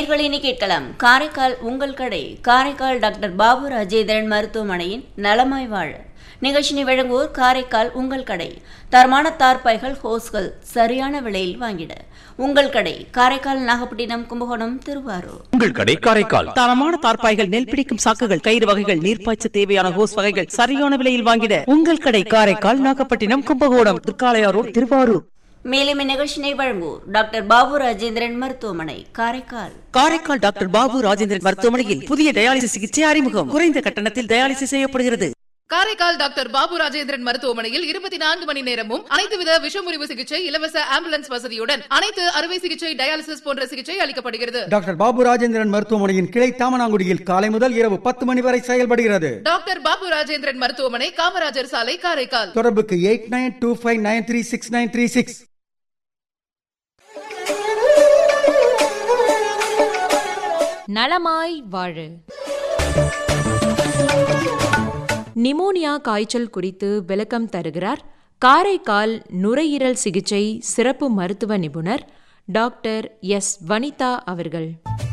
நேர்களினி கேட்கலாம் காரைக்கால் உங்கள் கடை காரைக்கால் டாக்டர் பாபு ராஜேந்திரன் மருத்துவமனையின் நலமாய் வாழ நிகழ்ச்சினை வழங்குவோர் காரைக்கால் உங்கள் கடை தரமான தார்பாய்கள் ஹோஸ்கள் சரியான விலையில் வாங்கிட உங்கள் கடை காரைக்கால் நாகப்பட்டினம் கும்பகோணம் திருவாரூர் உங்கள் கடை காரைக்கால் தரமான தார்ப்பாய்கள் நெல் பிடிக்கும் சாக்குகள் கயிறு வகைகள் நீர்ப்பாய்ச்ச தேவையான ஹோஸ் வகைகள் சரியான விலையில் வாங்கிட உங்கள் கடை காரைக்கால் நாகப்பட்டினம் கும்பகோணம் திருக்காளையாரோடு திருவாரூர் மேலும் இந்நிகழ்ச்சினை வழங்குவோர் டாக்டர் பாபு ராஜேந்திரன் மருத்துவமனை காரைக்கால் காரைக்கால் டாக்டர் பாபு ராஜேந்திரன் மருத்துவமனையில் புதிய டயாலிசிஸ் சிகிச்சை அறிமுகம் குறைந்த கட்டணத்தில் டயாலிசிஸ் செய்யப்படுகிறது காரைக்கால் டாக்டர் பாபு ராஜேந்திரன் மருத்துவமனையில் இருபத்தி நான்கு மணி நேரமும் அனைத்து வித விஷமுறிவு சிகிச்சை இலவச ஆம்புலன்ஸ் வசதியுடன் அனைத்து அறுவை சிகிச்சை டயாலிசிஸ் போன்ற சிகிச்சை அளிக்கப்படுகிறது டாக்டர் பாபு ராஜேந்திரன் மருத்துவமனையின் கிளை தாமனாங்குடியில் காலை முதல் இரவு பத்து மணி வரை செயல்படுகிறது டாக்டர் பாபு ராஜேந்திரன் மருத்துவமனை காமராஜர் சாலை காரைக்கால் தொடர்புக்கு eight nine two five nine three six nine three six நலமாய் வாழு நிமோனியா காய்ச்சல் குறித்து விளக்கம் தருகிறார் காரைக்கால் நுரையீரல் சிகிச்சை சிறப்பு மருத்துவ நிபுணர் டாக்டர் எஸ் வனிதா அவர்கள்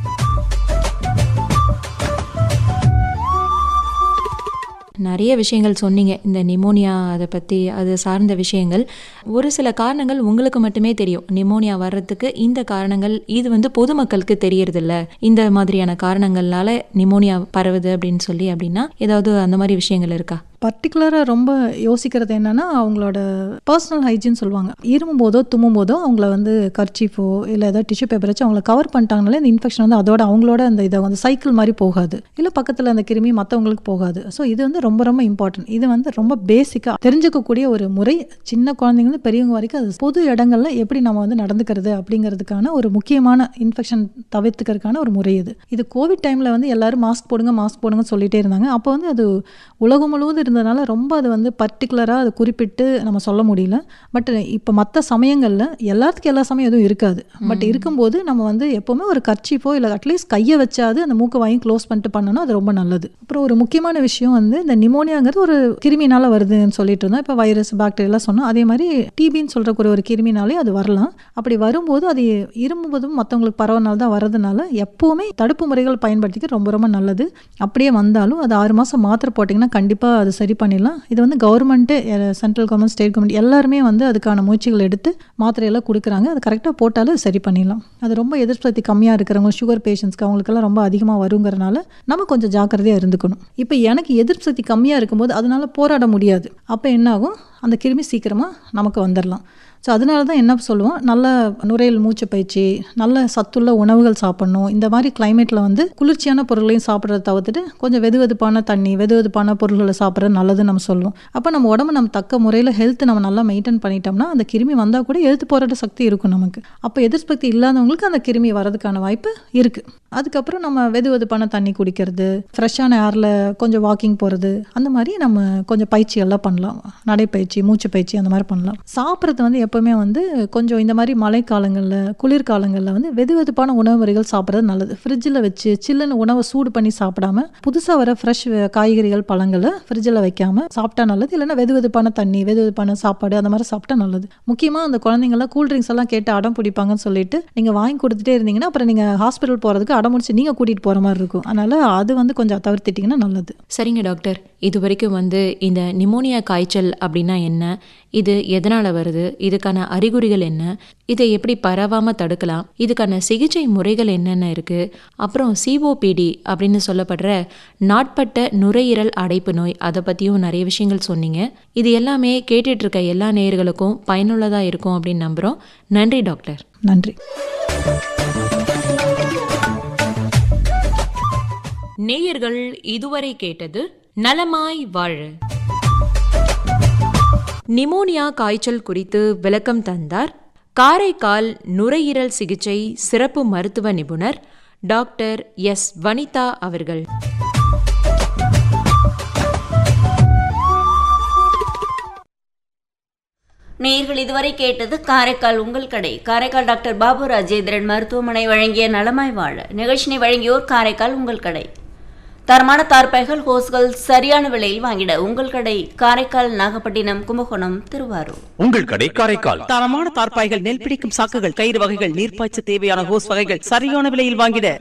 நிறைய விஷயங்கள் சொன்னீங்க இந்த நிமோனியா அதை பற்றி அது சார்ந்த விஷயங்கள் ஒரு சில காரணங்கள் உங்களுக்கு மட்டுமே தெரியும் நிமோனியா வர்றதுக்கு இந்த காரணங்கள் இது வந்து பொதுமக்களுக்கு தெரியறதில்ல இந்த மாதிரியான காரணங்களால நிமோனியா பரவுது அப்படின்னு சொல்லி அப்படின்னா ஏதாவது அந்த மாதிரி விஷயங்கள் இருக்கா பர்டிகுலராக ரொம்ப யோசிக்கிறது என்னன்னா அவங்களோட பர்சனல் ஹைஜீன் சொல்லுவாங்க இருமும் போதோ தும்மும் போதோ அவங்கள வந்து கர்ச்சீஃபோ இல்லை ஏதாவது டிஷ்யூ பேப்பர் வச்சு அவங்கள கவர் பண்ணிட்டாங்கனாலே இந்த இன்ஃபெக்ஷன் வந்து அதோட அவங்களோட அந்த இதை வந்து சைக்கிள் மாதிரி போகாது இல்லை பக்கத்தில் அந்த கிருமி மற்றவங்களுக்கு போகாது ஸோ இது வந்து ரொம்ப ரொம்ப இம்பார்ட்டன்ட் இது வந்து ரொம்ப பேசிக்காக தெரிஞ்சுக்கக்கூடிய ஒரு முறை சின்ன குழந்தைங்க பெரியவங்க வரைக்கும் அது பொது இடங்கள்ல எப்படி நம்ம வந்து நடந்துக்கிறது அப்படிங்கிறதுக்கான ஒரு முக்கியமான இன்ஃபெக்ஷன் தவிர்த்துக்கிறதுக்கான ஒரு முறை இது இது கோவிட் டைமில் வந்து எல்லாரும் மாஸ்க் போடுங்க மாஸ்க் போடுங்கன்னு சொல்லிட்டே இருந்தாங்க அப்போ வந்து அது உலகம் முழுவதும் இருந்ததுனால ரொம்ப அது வந்து பர்டிகுலராக அது குறிப்பிட்டு நம்ம சொல்ல முடியல பட் இப்போ மற்ற சமயங்களில் எல்லாத்துக்கும் எல்லா சமயம் எதுவும் இருக்காது பட் இருக்கும்போது நம்ம வந்து எப்போவுமே ஒரு கர்ச்சிப்போ இல்லை அட்லீஸ்ட் கையை வச்சாது அந்த மூக்கு வாயும் க்ளோஸ் பண்ணிட்டு பண்ணணும் அது ரொம்ப நல்லது அப்புறம் ஒரு முக்கியமான விஷயம் வந்து இந்த நிமோனியாங்கிறது ஒரு கிருமினால வருதுன்னு சொல்லிட்டு இருந்தோம் இப்போ வைரஸ் பாக்டீரியெல்லாம் சொன்னோம் அதே மாதிரி டிபின்னு சொல்கிற ஒரு கிருமினாலே அது வரலாம் அப்படி வரும்போது அது இருமுவதும் மற்றவங்களுக்கு பரவனால தான் வரதுனால எப்போவுமே தடுப்பு முறைகள் பயன்படுத்திக்க ரொம்ப ரொம்ப நல்லது அப்படியே வந்தாலும் அது ஆறு மாதம் மாத்திரை போட்டிங்கன்னா கண்டிப்பாக அது சரி பண்ணிடலாம் இது வந்து government central government state government எல்லாருமே வந்து அதுக்கான முயற்சிகள் எடுத்து மாத்திரையெல்லாம் கொடுக்குறாங்க அது கரெக்டாக போட்டாலும் அது சரி பண்ணிடலாம் அது ரொம்ப எதிர்ப்பு சக்தி கம்மியாக இருக்கிறவங்க சுகர் பேஷண்ட்ஸ்க்கு அவங்களுக்கெல்லாம் ரொம்ப அதிகமாக வருங்கிறனால நம்ம கொஞ்சம் ஜாக்கிரதையாக இருந்துக்கணும் இப்போ எனக்கு எதிர்ப்பு சக்தி கம்மியாக இருக்கும்போது அதனால போராட முடியாது அப்போ என்ன ஆகும் அந்த கிருமி சீக்கிரமாக நமக்கு வந்துடலாம் ஸோ அதனால தான் என்ன சொல்லுவோம் நல்ல நுரையீரல் மூச்சு பயிற்சி நல்ல சத்துள்ள உணவுகள் சாப்பிடணும் இந்த மாதிரி கிளைமேட்டில் வந்து குளிர்ச்சியான பொருளையும் சாப்பிட்றத தவிர்த்துட்டு கொஞ்சம் வெது வெதுப்பான தண்ணி வெது வெதுப்பான பொருள்களை சாப்பிட்றது நல்லதுன்னு நம்ம சொல்லுவோம் அப்போ நம்ம உடம்பு நம்ம தக்க முறையில் ஹெல்த் நம்ம நல்லா மெயின்டைன் பண்ணிட்டோம்னா அந்த கிருமி வந்தால் கூட எழுத்து போராட்ட சக்தி இருக்கும் நமக்கு அப்போ எதிர்ப்பு இல்லாதவங்களுக்கு அந்த கிருமி வரதுக்கான வாய்ப்பு இருக்குது அதுக்கப்புறம் நம்ம வெது வெதுப்பான தண்ணி குடிக்கிறது ஃப்ரெஷ்ஷான ஏரில் கொஞ்சம் வாக்கிங் போகிறது அந்த மாதிரி நம்ம கொஞ்சம் பயிற்சி எல்லாம் பண்ணலாம் நடைப்பயிற்சி மூச்சு பயிற்சி அந்த மாதிரி பண்ணலாம் சாப்பிட்றது வந்து எப்போவுமே வந்து கொஞ்சம் இந்த மாதிரி மழைக்காலங்களில் குளிர்காலங்களில் வந்து வெது வெதுப்பான உணவு முறைகள் சாப்பிட்றது நல்லது ஃப்ரிட்ஜில் வச்சு சில்லுன்னு உணவை சூடு பண்ணி சாப்பிடாம புதுசாக வர ஃப்ரெஷ் காய்கறிகள் பழங்களை ஃப்ரிட்ஜில் வைக்காம சாப்பிட்டா நல்லது இல்லைன்னா வெது வெதுப்பான தண்ணி வெது வெதுப்பான சாப்பாடு அந்த மாதிரி சாப்பிட்டா நல்லது முக்கியமாக அந்த குழந்தைங்கள்லாம் கூல் ட்ரிங்க்ஸ் எல்லாம் கேட்டு அடம் பிடிப்பாங்கன்னு சொல்லிட்டு நீங்கள் வாங்கி கொடுத்துட்டே இருந்தீங்கன்னா அப்புறம் நீங்கள் ஹாஸ்பிட்டல் போகிறதுக்கு அடம் முடிச்சு நீங்கள் கூட்டிகிட்டு போகிற மாதிரி இருக்கும் அதனால் அது வந்து கொஞ்சம் தவிர்த்திட்டிங்கன்னா நல்லது சரிங்க டாக்டர் இது வரைக்கும் வந்து இந்த நிமோனியா காய்ச்சல் அப்படின்னா என்ன இது எதனால் வருது இதுக்கான அறிகுறிகள் என்ன இதை எப்படி பரவாமல் தடுக்கலாம் இதுக்கான சிகிச்சை முறைகள் என்னென்ன இருக்குது அப்புறம் சிஓபிடி அப்படின்னு சொல்லப்படுற நாட்பட்ட நுரையீரல் அடைப்பு நோய் அதை பற்றியும் நிறைய விஷயங்கள் சொன்னீங்க இது எல்லாமே கேட்டுட்டு இருக்க எல்லா நேயர்களுக்கும் பயனுள்ளதாக இருக்கும் அப்படின்னு நம்புகிறோம் நன்றி டாக்டர் நன்றி நேயர்கள் இதுவரை கேட்டது நலமாய் வாழ நிமோனியா காய்ச்சல் குறித்து விளக்கம் தந்தார் காரைக்கால் நுரையீரல் சிகிச்சை சிறப்பு மருத்துவ நிபுணர் டாக்டர் எஸ் வனிதா அவர்கள் நேர்கள் இதுவரை கேட்டது காரைக்கால் உங்கள் கடை காரைக்கால் டாக்டர் பாபு ராஜேந்திரன் மருத்துவமனை வழங்கிய நலமாய் வாழ நிகழ்ச்சினை வழங்கியோர் காரைக்கால் உங்கள் கடை தரமான தார்பாய்கள் ஹோஸ்கள் சரியான விலையில் வாங்கிட உங்கள் கடை காரைக்கால் நாகப்பட்டினம் கும்பகோணம் திருவாரூர் உங்கள் கடை காரைக்கால் தரமான தார்ப்பாய்கள் நெல் பிடிக்கும் சாக்குகள் கயிறு வகைகள் நீர்ப்பாய்ச்ச தேவையான ஹோஸ் வகைகள் சரியான விலையில் வாங்கிட